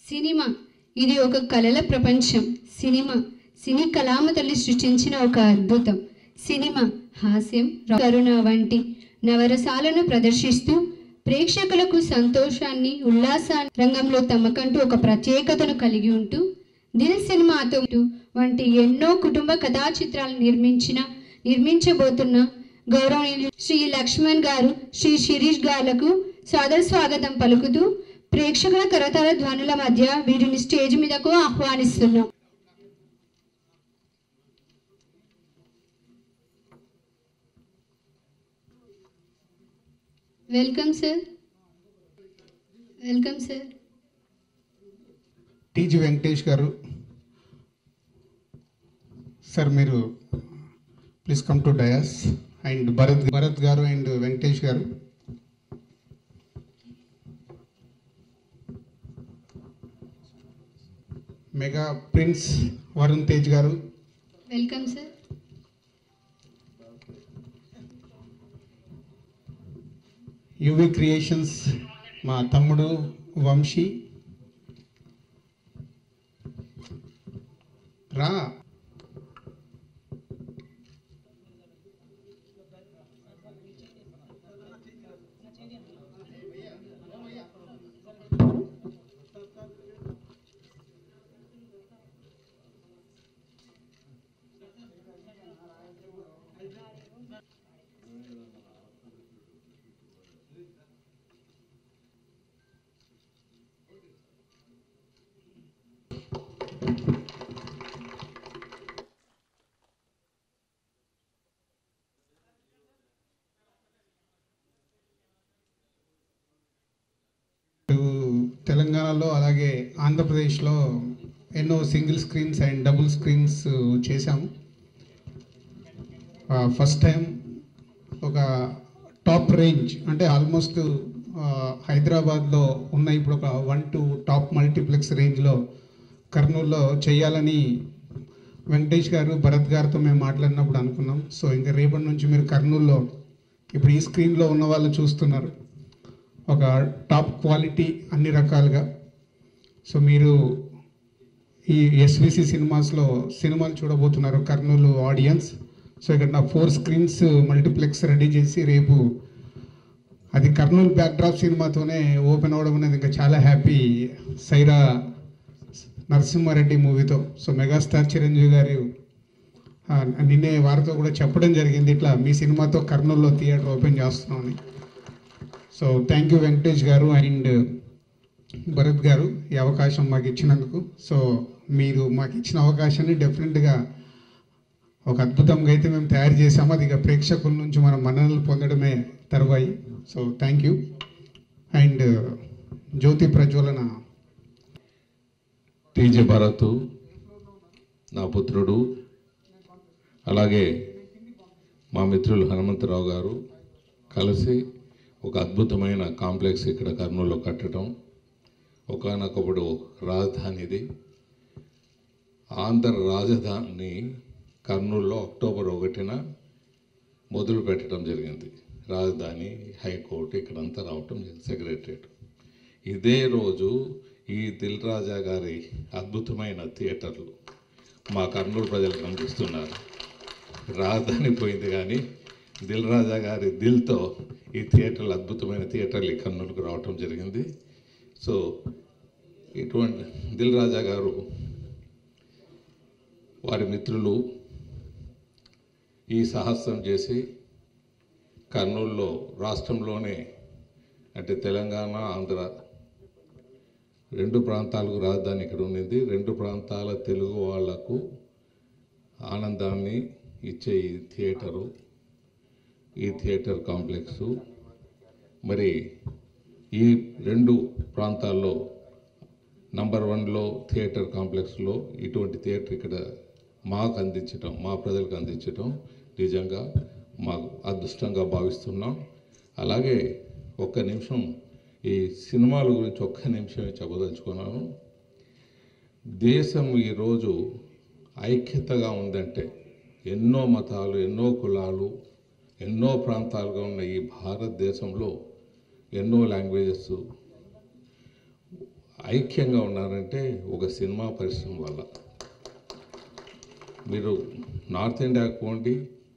Cinema ఇది ఒక కళల ప్రపంచం సినిమా సినీ కళామ తల్లి సృష్టించిన ఒక అద్భుతం సినిమా హాస్యం కరుణ వంటి నవరసాలను ప్రదర్శిస్తూ ప్రేక్షకులకు సంతోషాన్ని ఉల్లాసాన్ని రంగంలో తమకంటూ ఒక ప్రత్యేకతను కలిగి ఉంటూ దిల్ సినిమాతో వంటి ఎన్నో కుటుంబ కథా చిత్రాలు నిర్మించిన నిర్మించబోతున్న గౌరవనీయులు శ్రీ లక్ష్మణ్ గారు శ్రీ శిరీష్ గారులకు సాదర స్వాగతం పలుకుతూ ప్రేక్షకుల కరతాల ధ్వనుల మధ్య వీరిని స్టేజ్ మీదకు ఆహ్వానిస్తున్నాం welcome sir welcome sir TG Venkatesh గారు సార్ మీరు please come to dais and Bharath Bharath గారు అండ్ వెంకటేష్ గారు మెగా ప్రిన్స్ వరుణ్ తేజ్ గారు వెల్కమ్ సార్ యువి క్రియేషన్స్ మా తమ్ముడు వంశీ రా ఇటు తెలంగాణలో అలాగే ఆంధ్రప్రదేశ్లో ఎన్నో single screens and double screens చేశాము ఫస్ట్ టైం ఒక టాప్ రేంజ్ అంటే ఆల్మోస్ట్ హైదరాబాద్లో ఉన్న ఇప్పుడు ఒక వన్ టు టాప్ మల్టీప్లెక్స్ రేంజ్లో కర్నూలులో చేయాలని వెంకటేష్ గారు భరత్ గారితో మేము మాట్లాడినప్పుడు అనుకున్నాం సో ఇంకా రేపటి నుంచి మీరు కర్నూలులో ఇప్పుడు ఈ స్క్రీన్లో ఉన్న వాళ్ళు చూస్తున్నారు ఒక టాప్ క్వాలిటీ అన్ని రకాలుగా సో మీరు ఈ ఎస్విసి సినిమాస్లో సినిమాలు చూడబోతున్నారు కర్నూలు ఆడియన్స్ సో ఇక్కడ నా ఫోర్ స్క్రీన్స్ మల్టీప్లెక్స్ రెడీ చేసి రేపు అది కర్నూలు బ్యాక్డ్రాప్ సినిమాతోనే ఓపెన్ అవ్వడం అనేది ఇంకా చాలా హ్యాపీ సైరా నరసింహారెడ్డి మూవీతో సో మెగాస్టార్ చిరంజీవి గారు ఆ, నిన్నే వారితో కూడా చెప్పడం జరిగింది ఇట్లా మీ సినిమాతో కర్నూలులో థియేటర్ ఓపెన్ చేస్తున్నామని సో థ్యాంక్ యూ వెంకటేష్ గారు అండ్ భరత్ గారు ఈ అవకాశం మాకు ఇచ్చినందుకు సో మీరు మాకు ఇచ్చిన అవకాశాన్ని డెఫినెట్గా ఒక అద్భుతంగా అయితే మేము తయారు చేసాము అది ఇక ప్రేక్షకుల నుంచి మనం మన్ననలు పొందడమే తర్వాయి సో థ్యాంక్ యూ అండ్ జ్యోతి ప్రజ్వలన టీజే భరత్ నా పుత్రుడు అలాగే మా మిత్రులు హనుమంతరావు గారు కలిసి ఒక అద్భుతమైన కాంప్లెక్స్ ఇక్కడ కర్నూలులో కట్టడం ఒకనొకప్పుడు రాజధానిది ఆంధ్ర రాజధాని కర్నూలులో అక్టోబర్ ఒకటిన మొదలు పెట్టడం జరిగింది రాజధాని హైకోర్టు ఇక్కడంతా రావటం జరిగింది సెక్రటరియట్ ఇదే రోజు ఈ దిల్ రాజా గారి అద్భుతమైన థియేటర్లు మా కర్నూలు ప్రజలకు అందిస్తున్నారు రాజధాని పోయింది కానీ దిల్ రాజా గారి దిల్తో ఈ థియేటర్లు అద్భుతమైన థియేటర్లు ఈ కర్నూలుకు రావటం జరిగింది సో ఇటువంటి దిల్ రాజా గారు వారి మిత్రులు ఈ సాహసం చేసి కర్నూలులో రాష్ట్రంలోనే అంటే తెలంగాణ ఆంధ్ర రెండు ప్రాంతాలకు రాజధాని ఇక్కడ ఉన్నది రెండు ప్రాంతాల తెలుగు వాళ్లకు ఆనందాన్ని ఇచ్చే ఈ థియేటరు ఈ థియేటర్ కాంప్లెక్సు మరి ఈ రెండు ప్రాంతాల్లో నంబర్ వన్లో థియేటర్ కాంప్లెక్స్లో ఇటువంటి థియేటర్ ఇక్కడ మాకు అందించటం మా ప్రజలకు అందించటం నిజంగా మాకు అదృష్టంగా భావిస్తున్నాం అలాగే ఒక్క నిమిషం ఈ సినిమాల గురించి ఒక్క నిమిషమే చెప్పదలుచుకున్నాను దేశం ఈరోజు ఐక్యతగా ఉందంటే ఎన్నో మతాలు ఎన్నో కులాలు ఎన్నో ప్రాంతాలుగా ఉన్న ఈ భారతదేశంలో ఎన్నో లాంగ్వేజెస్ ఐక్యంగా ఉన్నారంటే ఒక సినిమా పరిశ్రమ వల్ల మీరు నార్త్ ఇండియాకి పోండి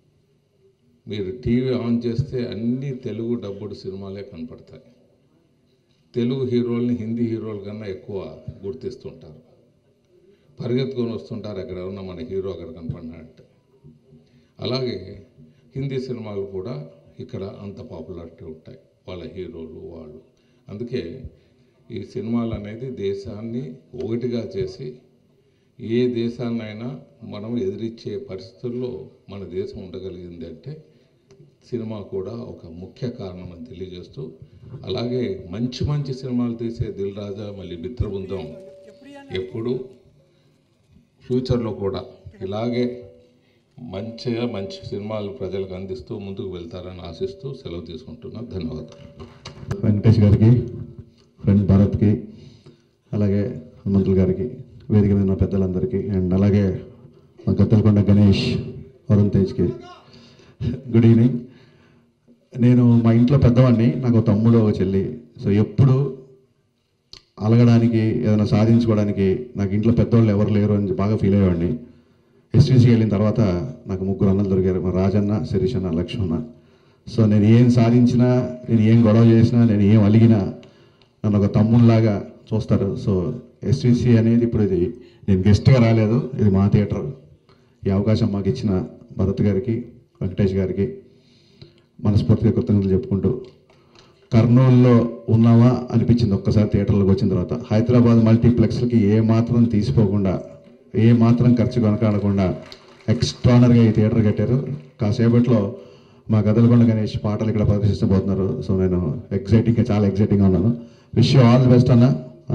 మీరు టీవీ ఆన్ చేస్తే అన్ని తెలుగు డబ్బుడు సినిమాలే కనపడతాయి తెలుగు హీరోల్ని హిందీ హీరోల కన్నా ఎక్కువ గుర్తిస్తుంటారు పరిగెత్తుకొని వస్తుంటారు అక్కడ ఉన్న మన హీరో అక్కడ కనపడినట్టు అలాగే హిందీ సినిమాలు కూడా ఇక్కడ అంత పాపులారిటీ ఉంటాయి వాళ్ళ హీరోలు వాళ్ళు అందుకే ఈ సినిమాలు అనేది దేశాన్ని ఒకటిగా చేసి ఏ దేశాన్నైనా మనం ఎదిరించే పరిస్థితుల్లో మన దేశం ఉండగలిగింది అంటే సినిమా కూడా ఒక ముఖ్య కారణం అని తెలియజేస్తూ అలాగే మంచి మంచి సినిమాలు తీసే దిల్ రాజా మళ్ళీ మిత్రబృందం ఎప్పుడు ఫ్యూచర్లో కూడా ఇలాగే మంచిగా మంచి సినిమాలు ప్రజలకు అందిస్తూ ముందుకు వెళ్తారని ఆశిస్తూ సెలవు తీసుకుంటున్నాను ధన్యవాదాలు వెంకటేష్ గారికి ఫ్రెండ్ భరత్కి అలాగే హనుమంతులు గారికి వేదిక మీద ఉన్న పెద్దలందరికీ అండ్ అలాగే మా గద్దలకొండ గణేష్ వరుణ్ తేజ్కి గుడ్ ఈవినింగ్ నేను మా ఇంట్లో పెద్దవాడిని నాకు ఒక తమ్ముడు ఒక చెల్లి సో ఎప్పుడు అలగడానికి ఏదైనా సాధించుకోవడానికి నాకు ఇంట్లో పెద్దవాళ్ళు ఎవరు లేరు అని బాగా ఫీల్ అయ్యేవాడిని ఎస్టీసీకి వెళ్ళిన తర్వాత నాకు ముగ్గురు అన్నలు దొరికారు మా రాజన్న శిరీష్ అన్న లక్ష్మణ సో నేను ఏం సాధించినా నేను ఏం గొడవ చేసినా నేను ఏం అలిగినా నన్ను ఒక తమ్ముళ్ళలాగా చూస్తారు సో ఎస్టీసీ అనేది ఇప్పుడు ఇది నేను గెస్ట్గా రాలేదు ఇది మా థియేటర్ ఈ అవకాశం మాకు ఇచ్చిన భరత్ గారికి వెంకటేష్ గారికి మనస్ఫూర్తిగా కృతజ్ఞతలు చెప్పుకుంటూ కర్నూలులో ఉన్నావా అనిపించింది ఒక్కసారి థియేటర్లోకి వచ్చిన తర్వాత హైదరాబాద్ మల్టీప్లెక్స్లకి ఏ మాత్రం తీసిపోకుండా ఏ మాత్రం ఖర్చు కొనకాడకుండా ఎక్స్ట్రానర్గా ఈ థియేటర్ కట్టారు కాసేపట్లో మా గదలకొండ గణేష్ పాటలు ఇక్కడ ప్రదర్శించబోతున్నారు సో నేను ఎక్సైటింగ్గా చాలా ఎక్సైటింగ్గా ఉన్నాను wish you all the best అన్న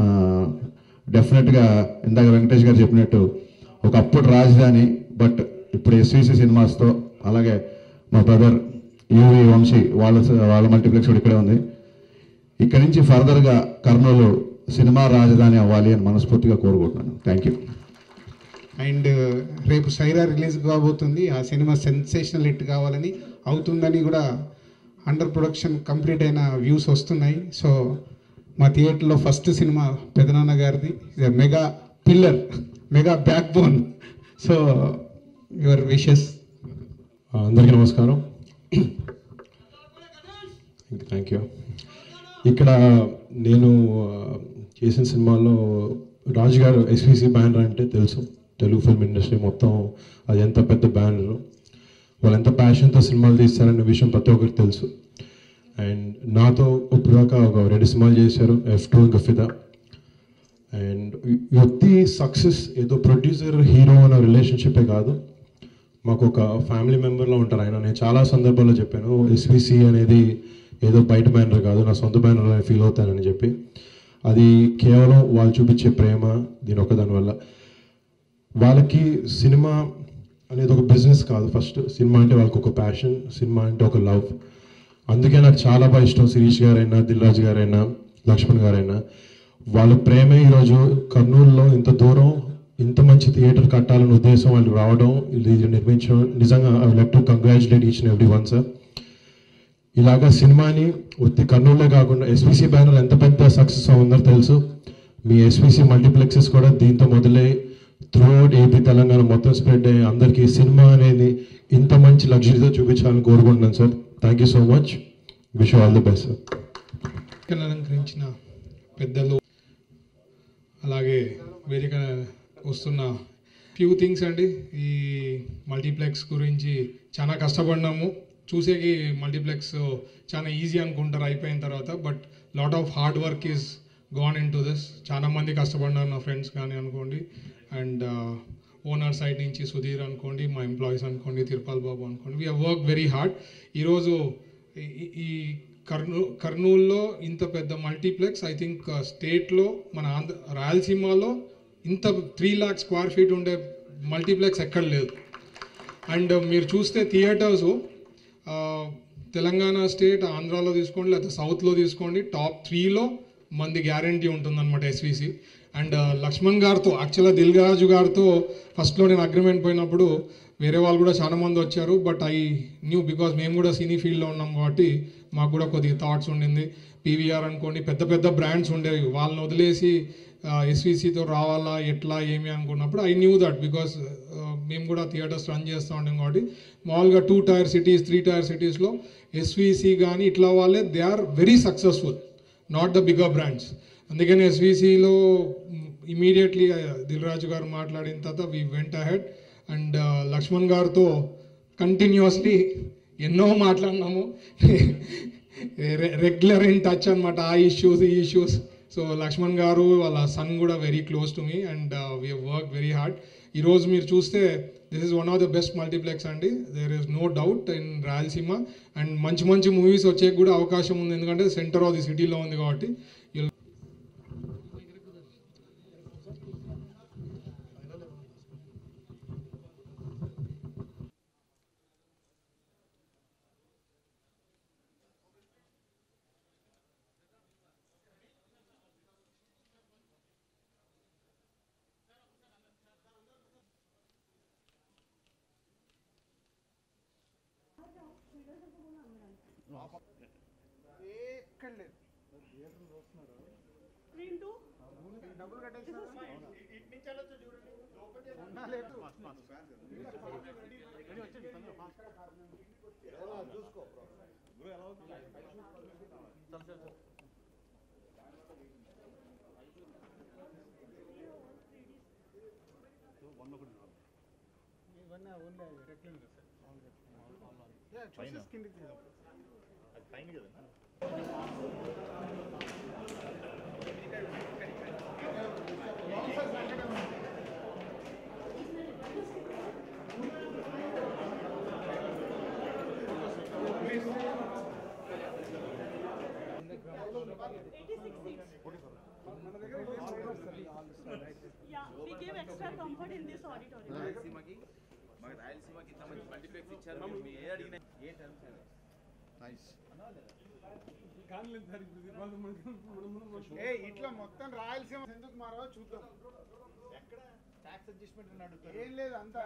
డెఫినెట్గా ఇందాక వెంకటేష్ గారు చెప్పినట్టు ఒకప్పుడు రాజధాని బట్ ఇప్పుడు ఎస్వీసీ సినిమాస్తో అలాగే మా బ్రదర్ యూవి వంశీ వాళ్ళ వాళ్ళ మల్టీప్లెక్స్ కూడా ఇక్కడే ఉంది ఇక్కడి నుంచి ఫర్దర్గా కర్నూలు సినిమా రాజధాని అవ్వాలి అని మనస్ఫూర్తిగా కోరుకుంటున్నాను థ్యాంక్ యూ అండ్ రేపు సైరా రిలీజ్ కాబోతుంది ఆ సినిమా సెన్సేషనల్ హిట్ కావాలని అవుతుందని కూడా అండర్ ప్రొడక్షన్ కంప్లీట్ అయిన వ్యూస్ వస్తున్నాయి సో మా థియేటర్లో ఫస్ట్ సినిమా పెదనాన్న గారిది mega pillar mega backbone so your wishes అందరికీ నమస్కారం థ్యాంక్ యూ ఇక్కడ నేను ఆ, చేసిన సినిమాలో రాజు గారు ఎస్విసి బ్యానర్ అంటే తెలుసు తెలుగు ఫిల్మ్ ఇండస్ట్రీ మొత్తం అది ఎంత పెద్ద బ్యానర్ వాళ్ళు ఎంత ప్యాషన్తో సినిమాలు తీస్తారనే విషయం ప్రతి ఒక్కరికి తెలుసు అండ్ నాతో ఇప్పటిదాకా ఒక రెండు సినిమాలు చేశారు ఎఫ్ టూ ఇంకా ఫిదా అండ్ వ్యక్తి సక్సెస్ ఏదో ప్రొడ్యూసర్ హీరో అనే రిలేషన్షిపే కాదు మాకు ఒక ఫ్యామిలీ మెంబర్లో ఉంటారు ఆయన నేను చాలా సందర్భాల్లో చెప్పాను ఎస్విసి అనేది ఏదో బయట బ్యానర్ కాదు నా సొంత బ్యానర్ అని ఫీల్ అవుతానని చెప్పి అది కేవలం వాళ్ళు చూపించే ప్రేమ దీని ఒకదాని వల్ల వాళ్ళకి సినిమా అనేది ఒక బిజినెస్ కాదు ఫస్ట్ సినిమా అంటే వాళ్ళకి ఒక ప్యాషన్ సినిమా అంటే ఒక లవ్ అందుకే నాకు చాలా బాగా ఇష్టం శిరీష్ గారైనా దిల్రాజ్ గారైనా లక్ష్మణ్ గారైనా వాళ్ళ ప్రేమే ఈరోజు కర్నూలులో ఇంత దూరం ఇంత మంచి థియేటర్ కట్టాలనే ఉద్దేశం వాళ్ళు రావడం ఇది నిర్మించడం నిజంగా I like to congratulate each and every one sir ఇలాగా సినిమాని ఉత్తి కర్నూలులో కాకుండా ఎస్విసి బ్యానర్ ఎంత పెద్ద సక్సెస్ ఉందో తెలుసు మీ ఎస్విసి మల్టీప్లెక్సెస్ కూడా దీంతో మొదలై త్రూఅవుట్ ఏపీ తెలంగాణ మొత్తం స్ప్రెడ్ అయ్యి అందరికీ సినిమా అనేది ఇంత మంచి లగ్జరీతో చూపించాలని కోరుకుంటున్నాను sir thank you so much wish all the best sir అలంకరించిన పెద్దలు అలాగే వేదిక వస్తున్న ఫ్యూ థింగ్స్ అండి ఈ మల్టీప్లెక్స్ గురించి చాలా కష్టపడినాము చూసేకి మల్టీప్లెక్స్ చాలా ఈజీ అనుకుంటారు అయిపోయిన తర్వాత but lot of hard work is gone into this చాలా మంది కష్టపడినారు నా ఫ్రెండ్స్ కానీ అనుకోండి అండ్ ఓనర్ సైడ్ నుంచి సుధీర్ అనుకోండి మా ఎంప్లాయీస్ అనుకోండి తిరుపతి బాబు అనుకోండి వీ వర్క్ వెరీ హార్డ్ ఈరోజు ఈ- ఈ- ఈ కర్నూ కర్నూలులో ఇంత పెద్ద మల్టీప్లెక్స్ ఐ థింక్ స్టేట్లో మన ఆంధ్ర రాయలసీమలో ఇంత త్రీ ల్యాక్ స్క్వేర్ ఫీట్ ఉండే మల్టీప్లెక్స్ ఎక్కడ లేదు అండ్ మీరు చూస్తే థియేటర్స్ తెలంగాణ స్టేట్ ఆంధ్రాలో తీసుకోండి లేకపోతే సౌత్లో తీసుకోండి టాప్ త్రీలో మంది గ్యారంటీ ఉంటుందన్నమాట ఎస్విసి అండ్ లక్ష్మణ్ గారితో యాక్చువల్గా దిల్రాజు గారితో ఫస్ట్లో నేను అగ్రిమెంట్ పోయినప్పుడు వేరే వాళ్ళు కూడా చాలా మంది వచ్చారు బట్ ఐ న్యూ బికాస్ మేము కూడా సినీ ఫీల్డ్లో ఉన్నాం కాబట్టి మాకు కూడా కొద్దిగా థాట్స్ ఉండింది పీవీఆర్ అనుకోండి పెద్ద పెద్ద బ్రాండ్స్ ఉండేవి వాళ్ళని వదిలేసి ఎస్విసితో రావాలా ఎట్లా ఏమి అనుకున్నప్పుడు ఐ న్యూ దట్ బికాస్ మేము కూడా థియేటర్స్ రన్ చేస్తూ ఉంటాం కాబట్టి మామూలుగా two tier cities three tier సిటీస్లో ఎస్విసి కానీ ఇట్లా వాళ్ళే they are very successful not the bigger brands అందుకని ఎస్విసిలో ఇమీడియట్లీ దిల్రాజు గారు మాట్లాడిన తర్వాత we went ahead and Laxman గారితో కంటిన్యూస్లీ ఎన్నో మాట్లాడినాము రెగ్యులర్ ఇన్ టచ్ అనమాట ఆ ఇష్యూస్ ఈ ఇష్యూస్ సో లక్ష్మణ్ గారు వాళ్ళ సన్ కూడా very close to me and we work very hard ఈరోజు మీరు చూస్తే this is one of the best multiplex అండి there is no doubt in Rayalaseema and మంచి మంచి మూవీస్ వచ్చే కూడా అవకాశం ఉంది ఎందుకంటే సెంటర్ ఆఫ్ ది సిటీలో ఉంది కాబట్టి you'll- Yeah, we give extra comfort in this auditorium. రాయలసీమకి మాకు రాయలసీమకి ఇంత మంచి మల్టీప్లెక్స్ ఇచ్చారు మీరు మీ ఏ అడిగినా ఏ టర్మ్స్ ఏ ఇట్లా మొత్తం రాయలసీమ ఎందుకు మారో చూద్దాం ఎక్కడ ట్యాక్స్ అడ్జస్ట్మెంట్ అడుగుతారు ఏం లేదు అంతా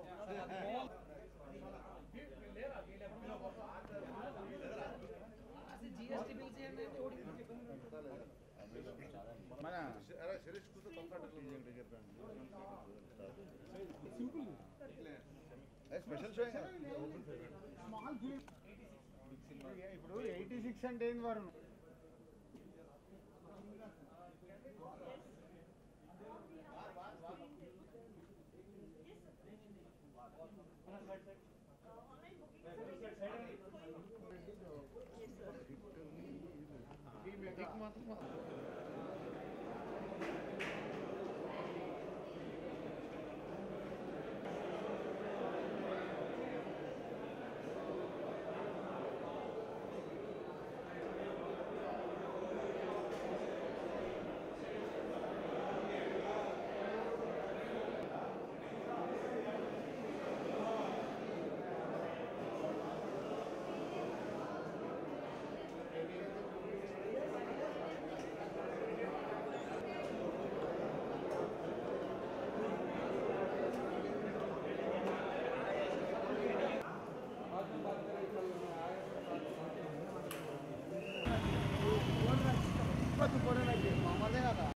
మన స్పెషల్ షో స్మాల్ ఇప్పుడు ఎయిటీ సిక్స్ అంటే ఏంది వారు మామూలుగా